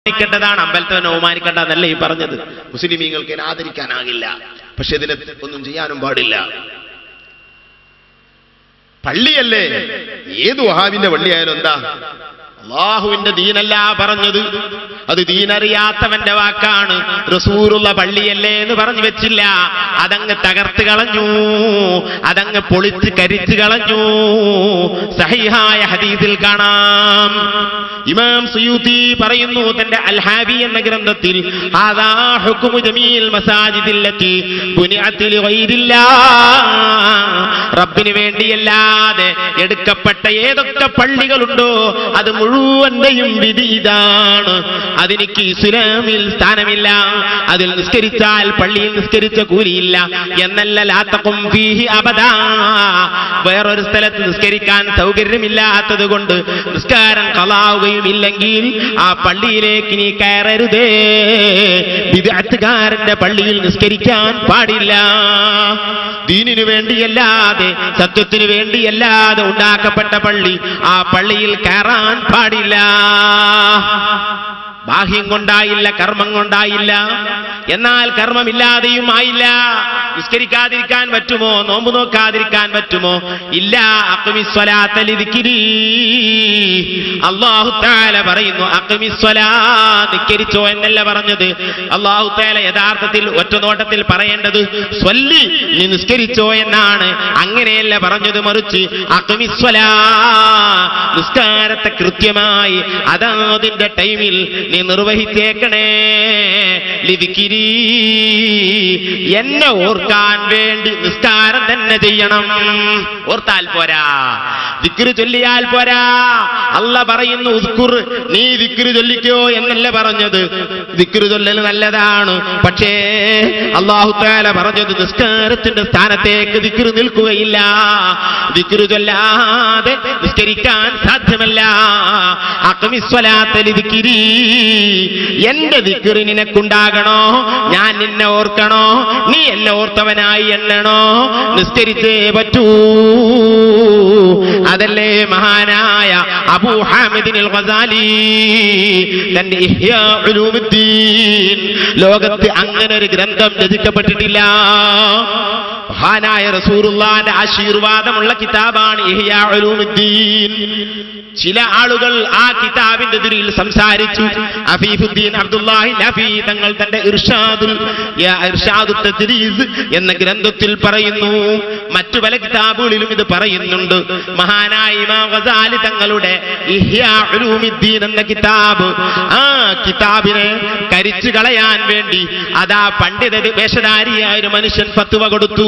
ബഹുമാനിക്കേണ്ടതാണ് അമ്പലത്തിനെ ബഹുമാനിക്കേണ്ടതല്ല ഈ പറഞ്ഞത് മുസ്ലിമീങ്ങൾക്ക് ഇതിനെ ആദരിക്കാനാകില്ല പക്ഷെ ഇതിനെ ഒന്നും ചെയ്യാനും പാടില്ല പള്ളിയല്ലേ ഏത് വഹാബിന്റെ പള്ളിയായാലും എന്താ അള്ളാഹുവിന്റെ ദീനല്ല പറഞ്ഞത് അത് ദീനറിയാത്തവന്റെ വാക്കാണ് റസൂറുള്ള പള്ളിയല്ലേ എന്ന് പറഞ്ഞു വെച്ചില്ല അതങ്ങ് തകർത്ത് കളഞ്ഞു അതങ്ങ് പൊളിച്ച് കരിച്ചു കളഞ്ഞു സഹിഹായ ഹദീസിൽ കാണാം ഇമാം സുയൂത്തി പറയുന്നു തന്റെ അൽഹാബി എന്ന ഗ്രന്ഥത്തിൽ ആദാ ഹുക്കുമു ജമീൽ മസാജിദില്ലത്തി ബുനിഅത്ത് ലിഗൈരില്ലാ റബ്ബിന് വേണ്ടിയല്ലാതെ എടുക്കപ്പെട്ട ഏതൊക്കെ പള്ളികളുണ്ടോ അത് മുഴുവന്റെയും വിധി ഇതാണ് അതെനിക്ക് ഇസ്ലാമിൽ സ്ഥാനമില്ല അതിൽ നിസ്കരിച്ചാൽ പള്ളിയിൽ നിസ്കരിച്ച കൂലിയില്ല എന്നല്ല ലാത്തക്കും ഫീഹി അബദാ വേറൊരു സ്ഥലത്ത് നിസ്കരിക്കാൻ സൗകര്യമില്ലാത്തത് കൊണ്ട് നിസ്കാരം കളാവുകയും ഇല്ലെങ്കിൽ ആ പള്ളിയിലേക്ക് നീ കയറരുതേ വിദഗ്ധകാരന്റെ പള്ളിയിൽ നിസ്കരിക്കാൻ പാടില്ല ദീനിനു വേണ്ടിയല്ലാതെ സത്യത്തിനു വേണ്ടിയല്ലാതെ ഉണ്ടാക്കപ്പെട്ട പള്ളി ആ പള്ളിയിൽ കയറാൻ പാടില്ല ബാഹ്യം കൊണ്ടായില്ല കർമ്മം കൊണ്ടായില്ല എന്നാൽ കർമ്മമില്ലാതെയും ആയില്ല നിസ്കരിക്കാതിരിക്കാൻ പറ്റുമോ നോമ്പ് നോക്കാതിരിക്കാൻ പറ്റുമോ ഇല്ല അക്മിസ്വലാത്തലിതിക്കിരി അള്ളാഹു താല പറയുന്നു അക്മിസ്വലാ നിക്കരിച്ചോ എന്നല്ല പറഞ്ഞത് അള്ളാഹു താല യഥാർത്ഥത്തിൽ ഒറ്റ നോട്ടത്തിൽ പറയേണ്ടത് സ്വല്ലി നീ നിസ്കരിച്ചോ എന്നാണ് അങ്ങനെയല്ല പറഞ്ഞത് മറിച്ച് അക്മിസ്വലാ നിസ്കാരത്തെ കൃത്യമായി അതാതിന്റെ ടൈമിൽ നീ നിർവഹിച്ചേക്കണേ ലിതിക്കിരി എന്നെ ഓർക്കാൻ വേണ്ടി നിസ്കാരം തന്നെ ചെയ്യണം ഓർത്താൽ പോരാ ദിക്റ് ചൊല്ലിയാൽ പോരാ അല്ല പറയുന്നു ഉസ്കുർ നീ ദിക്റ് ചൊല്ലിക്കോ എന്നല്ല പറഞ്ഞത് ദിക്റ് ചൊല്ലൽ നല്ലതാണ് പക്ഷേ അള്ളാഹു താല പറഞ്ഞത് നിസ്കാരത്തിന്റെ സ്ഥാനത്തേക്ക് ദിക്റ് നിൽക്കുകയില്ല ദിക്റ് ചൊല്ലാതെ നിസ്കരിക്കാൻ സാധ്യമല്ല അക്കമിസ്വലാത്തലി ദിക്കിരി എന്റെ ദിക്കറി നിനക്കുണ്ടാകണോ ഞാൻ നിന്നെ ഓർക്കണോ നീ എന്നെ ഓർത്തവനായി എണ്ണണോ നിസ്കരിച്ചേ പറ്റൂ അതല്ലേ മഹാനായ അബൂ ഹാമിദിനിൽ ഗസാലി തന്റെ ഇഹ്യാ ഉലൂമുദ്ദീൻ ലോകത്ത് അങ്ങനെ ഒരു ഗ്രന്ഥം രചിക്കപ്പെട്ടിട്ടില്ല മഹാനായ റസൂറുള്ളാന്റെ ആശീർവാദമുള്ള കിതാബാണ് ഇഹ്യാ ഉലൂമുദ്ദീൻ ചില ആളുകൾ ആ കിതാബിന്റെ എതിരിൽ സംസാരിച്ചു അഫീഫുദ്ദീൻ അബ്ദുല്ലാഹി നഫി തങ്ങൾ തന്റെ ഇർഷാദുൽ യാ ഇർഷാദു തദ്രീസ് എന്ന ഗ്രന്ഥത്തിൽ പറയുന്നു മറ്റു പല കിതാബുകളിലും ഇത് പറയുന്നുണ്ട് മഹാനായ ഇമാം ഗസാലി തങ്ങളുടെ ഇഹ്യാ ഉലൂമിദ്ദീൻ എന്ന കിതാബ് ആ കിതാബിനെ കരിച്ചു കളയാൻ വേണ്ടി അതാ പണ്ഡിത വേഷധാരിയായ ഒരു മനുഷ്യൻ ഫത്വ കൊടുത്തു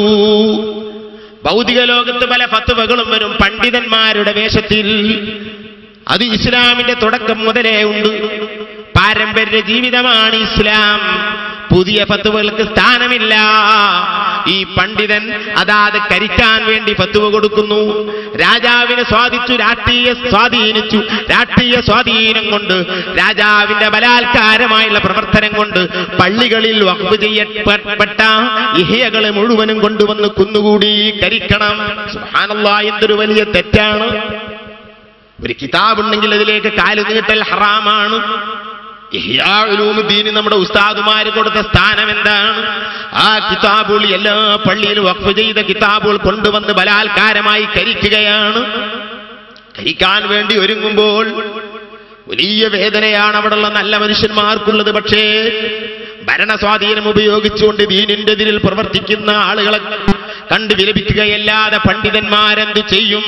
ഭൗതിക ലോകത്ത് പല ഫത്വകളും വരും പണ്ഡിതന്മാരുടെ വേഷത്തിൽ അത് ഇസ്ലാമിന്റെ തുടക്കം മുതലേ ഉണ്ട് പാരമ്പര്യ ജീവിതമാണ് ഇസ്ലാം പുതിയ ഫത്തുവകൾക്ക് സ്ഥാനമില്ല ഈ പണ്ഡിതൻ അതാത് കരിക്കാൻ വേണ്ടി ഫത്തുവ കൊടുക്കുന്നു രാജാവിനെ സ്വാധിച്ചു രാഷ്ട്രീയ സ്വാധീനിച്ചു രാഷ്ട്രീയ സ്വാധീനം കൊണ്ട് രാജാവിന്റെ ബലാത്കാരമായുള്ള പ്രവർത്തനം കൊണ്ട് പള്ളികളിൽ വഖഫ് ചെയ്യപ്പെട്ട ഇഹയകളെ മുഴുവനും കൊണ്ടുവന്ന് കുന്നുകൂടി കരിക്കണം സുബ്ഹാനല്ലാ എന്തൊരു വലിയ തെറ്റാണ് ഒരു കിതാബ് ഉണ്ടെങ്കിൽ അതിലേക്ക് കാലു നീട്ടൽ ഹറാമാണ് ഇഹ്യാ ഉലൂമുദ്ദീന് നമ്മുടെ ഉസ്താദുമാര് കൊടുത്ത സ്ഥാനം എന്താണ് ആ കിതാബുകൾ എല്ലാ പള്ളിയിലും വഖഫ് ചെയ്ത കിതാബുകൾ കൊണ്ടുവന്ന് ബലാത്കാരമായി കരിക്കുകയാണ് കരിക്കാൻ വേണ്ടി ഒരുങ്ങുമ്പോൾ വലിയ വേദനയാണ് അവിടെയുള്ള നല്ല മനുഷ്യന്മാർക്കുള്ളത് പക്ഷേ ഭരണസ്വാധീനം ഉപയോഗിച്ചുകൊണ്ട് ദീനിന്റെ എതിരിൽ പ്രവർത്തിക്കുന്ന ആളുകളെ കണ്ടു വിലപിക്കുകയല്ലാതെ പണ്ഡിതന്മാരെന്ത് ചെയ്യും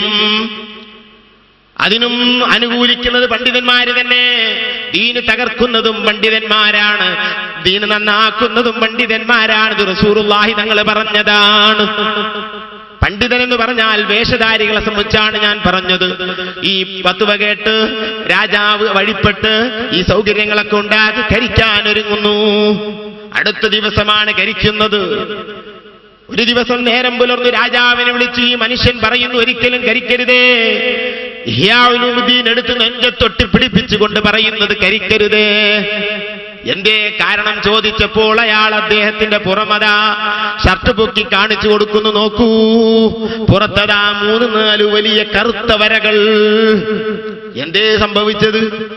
അതിനും അനുകൂലിക്കുന്നത് പണ്ഡിതന്മാര് തന്നെ ദീന് തകർക്കുന്നതും പണ്ഡിതന്മാരാണ് ദീന് നന്നാക്കുന്നതും പണ്ഡിതന്മാരാണ് ഇത് റസൂറുല്ലാഹി തങ്ങൾ പറഞ്ഞതാണ് പണ്ഡിതൻ എന്ന് പറഞ്ഞാൽ വേഷധാരികളെ സംബന്ധിച്ചാണ് ഞാൻ പറഞ്ഞത് ഈ പത്തുവ കേട്ട് രാജാവ് വഴിപ്പെട്ട് ഈ സൗകര്യങ്ങളൊക്കെ ഉണ്ടാക്കി കരിക്കാൻ ഒരുങ്ങുന്നു അടുത്ത ദിവസമാണ് കരിക്കുന്നത് ഒരു ദിവസം നേരം പുലർന്ന് രാജാവിനെ വിളിച്ച് ഈ മനുഷ്യൻ പറയുന്നു ഒരിക്കലും കരിക്കരുതേ ഇഹ്യാഉലുദ്ദീൻ എടുത്ത് നെഞ്ചത്തൊട്ടി പിടിപ്പിച്ചുകൊണ്ട് പറയുന്നത് കരിക്കരുതേ എന്തേ കാരണം ചോദിച്ചപ്പോൾ അയാൾ അദ്ദേഹത്തിന്റെ പുറമതാ ഷർട്ട് പൊക്കി കാണിച്ചു കൊടുക്കുന്നു നോക്കൂ പുറത്തതാ മൂന്ന് നാല് വലിയ കറുത്ത വരകൾ എന്തേ സംഭവിച്ചത്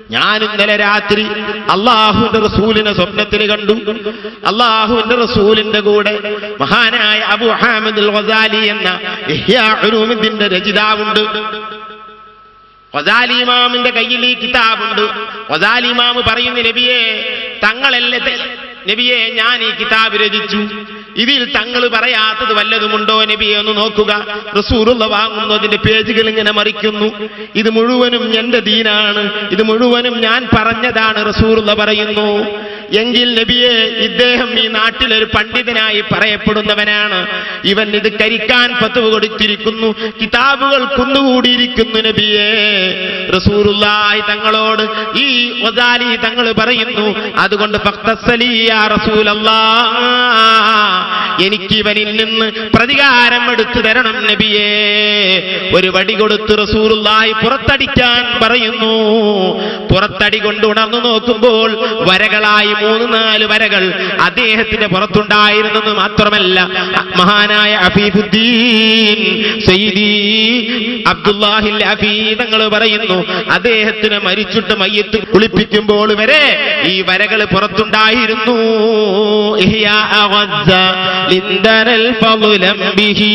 ഞാൻ ഇന്നലെ രാത്രി അള്ളാഹുവിന്റെ റസൂലിനെ സ്വപ്നത്തിൽ കണ്ടു അള്ളാഹുവിന്റെ റസൂലിന്റെ കൂടെ മഹാനായ അബു ഹാമിദ് ഗസാലി എന്ന ഇഹ്യാ ഉലൂമിദ്ദീന്റെ രചിതാവുണ്ട് വസാലി ഇമാമിന്റെ കയ്യിൽ ഈ കിതാബുണ്ട് വസാലി ഇമാമ് പറയുന്നു നബിയെ തങ്ങളല്ലേ തെ- നബിയെ ഞാൻ ഈ കിതാബ് രചിച്ചു ഇതിൽ തങ്ങൾ പറയാത്തത് വല്ലതുമുണ്ടോ നബിയെ ഒന്ന് നോക്കുക റസൂറുള്ള വാങ്ങുന്നു അതിന്റെ പേജുകൾ ഇങ്ങനെ മറിക്കുന്നു ഇത് മുഴുവനും എന്റെ ദീനാണ് ഇത് മുഴുവനും ഞാൻ പറഞ്ഞതാണ് റസൂറുള്ള പറയുന്നു എങ്കിൽ നബിയെ ഇദ്ദേഹം ഈ നാട്ടിലൊരു പണ്ഡിതനായി പറയപ്പെടുന്നവനാണ് ഇവൻ ഇത് കരിക്കാൻ പത്തുവ് കൊടുത്തിരിക്കുന്നു കിതാബുകൾ കുന്നുകൂടിയിരിക്കുന്നു നബിയെ റസൂറുല്ലായി തങ്ങളോട് ഈ വസാലി തങ്ങൾ പറയുന്നു അതുകൊണ്ട് ഫഖ്തസ്സലി യാ റസൂലല്ലാ എനിക്ക് ഇവനിൽ നിന്ന് പ്രതികാരം എടുത്തു തരണം നബിയെ ഒരു വടി കൊടുത്ത് റസൂറുല്ലായി പുറത്തടിക്കാൻ പറയുന്നു പുറത്തടി കൊണ്ട് ഉണർന്നു നോക്കുമ്പോൾ വരകളായി മൂന്ന് നാല് വരകൾ അദ്ദേഹത്തിന്റെ പുറത്തുണ്ടായിരുന്നെന്ന് മാത്രമല്ല മഹാനായ അഫീഫുദ്ദീൻ സയ്യിദി അബ്ദുല്ലാഹിൽ അഫീദങ്ങൾ പറയുന്നു അദ്ദേഹത്തിന് മരിച്ചിട്ട് മയ്യത്ത് കുളിപ്പിക്കുമ്പോൾ വരെ ഈ വരകൾ പുറത്തുണ്ടായിരുന്നു ഇഹ്യാ അഗസ്സ ലിന്ദനൽ ഫളുലം ബിഹി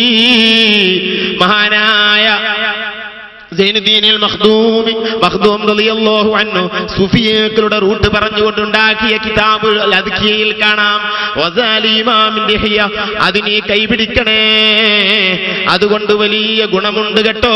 മഹാനായ സൈനുദ്ദീനിൽ മഖ്ദൂമി മഖ്ദൂം റളിയല്ലാഹു അൻഹു സുഫിയകളുടെ റൂട്ട് പറഞ്ഞുകൊണ്ടുണ്ടാക്കിയ കിതാബ് അൽ അദ്കിയയിൽ കാണാം വസാലി ഇമാമിന്റെ ഹിയ അതിനെ കൈപിടിക്കണേ അതുകൊണ്ട് വലിയ ഗുണമുണ്ട് കേട്ടോ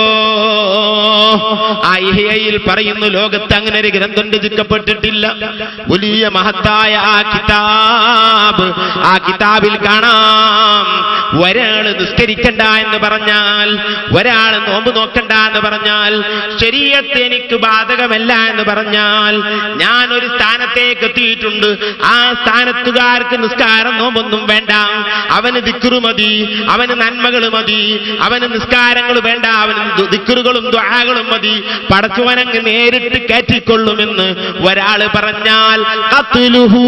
ആ ഇഹയിൽ പറയുന്നു ലോകത്ത് അങ്ങനെ ഒരു ഗ്രന്ഥം രചിക്കപ്പെട്ടിട്ടില്ല വലിയ മഹത്തായ ആ കിതാബ് ആ കിതാബിൽ കാണാം ഒരാള് നിസ്കരിക്കണ്ട എന്ന് പറഞ്ഞാൽ ഒരാൾ നോമ്പ് നോക്കണ്ട എന്ന് പറഞ്ഞാൽ ശരീരത്തെ എനിക്ക് ബാധകമല്ല എന്ന് പറഞ്ഞാൽ ഞാൻ ഒരു സ്ഥാനത്തേക്ക് എത്തിയിട്ടുണ്ട് ആ സ്ഥാനത്തുകാർക്ക് നിസ്കാരം നോമ്പൊന്നും വേണ്ട അവന് ദിക്കുറു മതി അവന് നന്മകൾ മതി അവന് നിസ്കാരങ്ങൾ വേണ്ട അവന് ദു- ദിക്കുറുകളും ദ്വാകളും മതി പടച്ചുവനങ്ങ് നേരിട്ട് കയറ്റിക്കൊള്ളുമെന്ന് ഒരാള് പറഞ്ഞാൽ ഖത്ലുഹു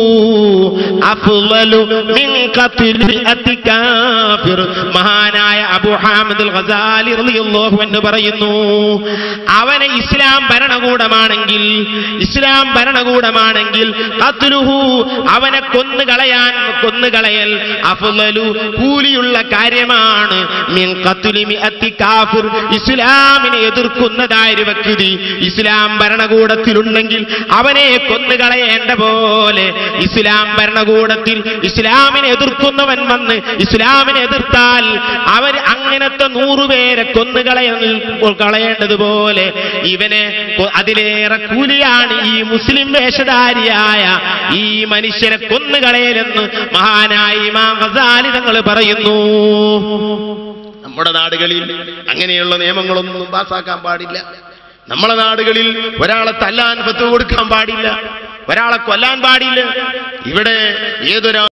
അഫ്ളലു മിൻ ഖത്ലി അതി കാഫിർ മഹാനായ അബൂ ഹാമിദ് അൽ ഗസാലി റളിയല്ലാഹു അൻഹു പറയുന്നു അവനെ ഇസ്ലാം ഭരണകൂടമാണെങ്കിൽ ഇസ്ലാം ഭരണകൂടമാണെങ്കിൽ ഖത്ലുഹു അവനെ കൊന്നുകളയാൻ കൊന്നുകളയൽ അഫ്ളലു കൂലിയുള്ള കാര്യമാണ് മിൻ ഖത്ലി മിഅത്തി കാഫിർ ഇസ്ലാമിനെ എതിർക്കുന്നതായ ഒരു വ്യക്തി ഇസ്ലാം ഭരണകൂടത്തിലുണ്ടെങ്കിൽ അവനെ കൊന്നുകളയേണ്ട പോലെ ഇസ്ലാം ഭരണകൂടത്തിൽ ഇസ്ലാമിനെ എതിർക്കുന്നവൻ വന്ന് ഇസ്ലാമിനെ എതിർത്താൽ അവർ അങ്ങനത്തെ നൂറുപേരെ കൊന്നുകളയ കളയേണ്ടതുപോലെ ഇവനെ കൊ- അതിലേറെ കൂലിയാണ് ഈ മുസ്ലിം വേഷധാരിയായ ഈ മനുഷ്യനെ കൊന്നുകളയലെന്ന് മഹാനായ ഇമാം ഗസാലി തങ്ങൾ പറയുന്നു നമ്മുടെ നാടുകളിൽ അങ്ങനെയുള്ള നിയമങ്ങളൊന്നും പാസ്സാക്കാൻ പാടില്ല നമ്മളെ നാടുകളിൽ ഒരാളെ തല്ലാൻ പത്ത് കൊടുക്കാൻ പാടില്ല ഒരാളെ കൊല്ലാൻ പാടില്ല ഇവിടെ ഏതൊരാ